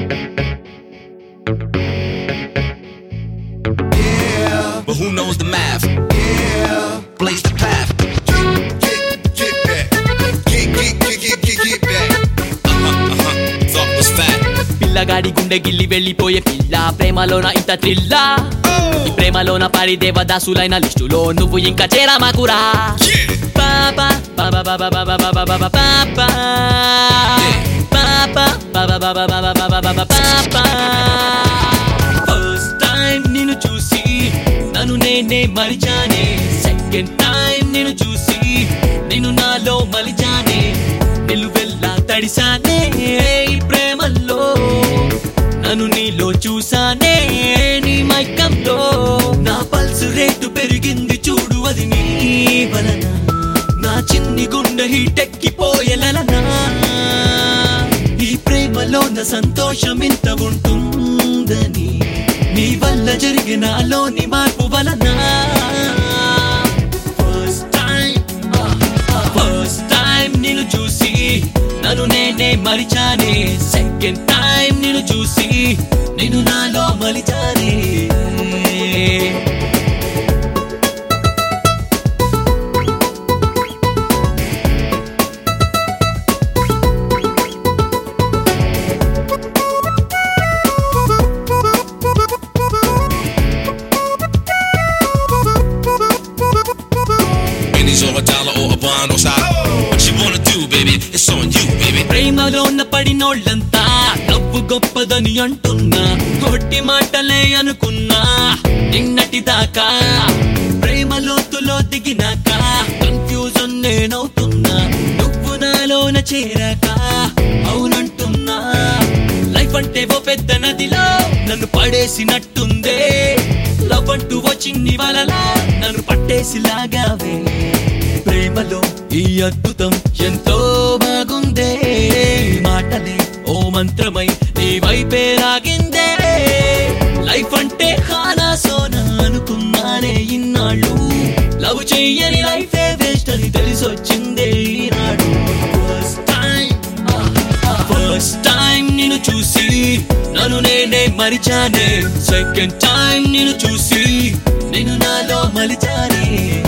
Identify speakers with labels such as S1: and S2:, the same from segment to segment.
S1: But who knows the math? Yeah. Blaze the path.
S2: Get, get back. Get, get, get, get, get, get back.
S1: Uh-huh, uh-huh. Thought was fat.
S3: పిల్లగాడి గుండె గిల్లి వెళ్ళిపోయే పిల్ల ప్రేమలోన ఇంత thriller ఈ ప్రేమలోన పడి దేవదాసులైన లిస్టులో నువ్వు ఇంకా చేరామాకురా
S2: Yeah.
S3: పాపా పాపా పాపా పాపా పాపా పాపా పాపా పాపా పాపా పాపా పాపా పాపా పాపా ఫస్ట్ టైం నిన్ను చూసి నన్ను నేనే మరిచానే సెకండ్ టైం నిన్ను చూసి నేను నాలో మలిచానే నిలువెల్లా తడిసానే ఈ ప్రేమల్లో నన్ను నీలో చూసానే నీ మైకంతో నా పల్స్ రేటు పెరిగింది చూడు అది నీ వలన నా చిన్ని గుండె హీటెక్కిపోయేలనా ఈ ప్రేమలో నా సంతోషం ఇంత ఉంటుందని నీ వల్ల జరిగిన నాలోని మార్పు వలన ఫస్ట్ టైం ఫస్ట్ టైం నిన్ను చూసి నన్ను నేనే మరిచానే సెకండ్ టైం నిన్ను చూసి నేను నాలో మలిచానే
S1: Pennies or a dollar or a bond or stop. What you wanna do, baby? It's on you, baby.
S3: ప్రేమలో ఉన్న పడినోళ్ళంతా డబ్బు గొప్పదని అంటున్నా కొట్టి మాటలే అనుకున్నా నిన్నటి దాకా ప్రేమలోతులో దిగినాక కన్ఫ్యూజన్ నేనవుతున్నా నువ్వు నాలోన చేరాక అవునంటున్నా లైఫ్ అంటే ఓ పెద్ద నదిలో నన్ను పడేసినట్టుందే లవ్ అంటూ వచ్చింది వలలా నన్ను పట్టేసి లాగావే ప్రేమలో ఈ అద్భుతం ఎంతో బాగుందే మాటలే ఓ మంత్రమై నీ వైపే లాగిందే లైఫ్ అంటే హానా సోనా అనుకున్నానే ఇన్నాళ్ళు లవ్ చెయ్యని లైఫే వేస్ట్ అని తెలిసొచ్చిందే ఈనాడు ఫస్ట్ టైం ఫస్ట్ టైం నిన్ను చూసి నన్ను నేనే మరిచానే సెకండ్ టైం నిన్ను చూసి నేను నాలో మలిచానే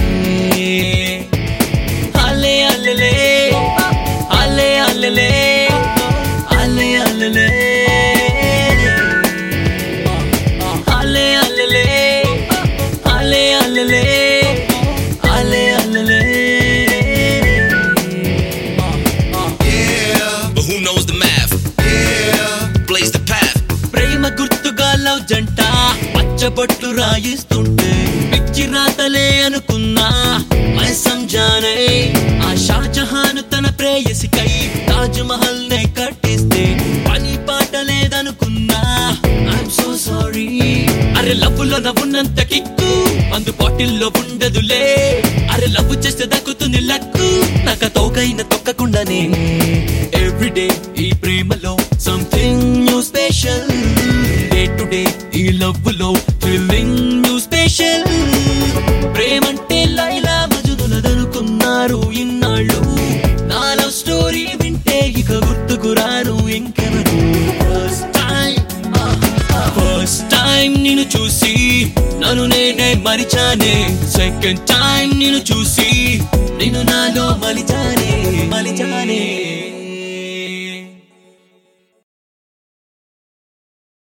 S3: అల్లే అల్లలే అల్లే అల్లలే అల్లే అల్లలే అల్లే అల్లలే అల్లే అల్లలే అల్లే అల్లలే
S2: Yeah.
S1: But who knows the math?
S2: Yeah.
S1: Blaze the path.
S3: ప్రేమ గుర్తుగా లవ్ జంట పచ్చబొట్లు రాయిస్తుంటే పిచ్చి రాతలే అనుకున్నా మై సంజానే ఆ షాజహాన్ తన ప్రేయసికై తాజ్ మహల్ నే కట్టిస్తే పని పాట లేదనుకున్నా ఐఎమ్ సో సారీ అరే లవ్ లో నవ్వున్నంత కిక్కు అందు బాటిల్లో ఉండదులే అరే లవ్ చేస్తే దక్కుతుంది లక్కు నాక తోకైన తొక్కకుండానే ఎవ్రీడే ఈ ప్రేమలో something new special day to day ఈ లవ్ లో థ్రిల్లింగ్ న్యూ స్పెషల్ ప్రేమంటే లైలా మజునులదనుకున్నారు ఇన్నాళ్ళు నా లవ్ స్టోరీ వింటే ఇక గుర్తుకు రారు ఇంకెవరు ఫస్ట్ టైం ఫస్ట్ టైం నిన్ను చూసి నన్ను నేనే మరిచానే సెకండ్ టైం నిన్ను చూసి నేను నాలో మలిచానే మలిచానే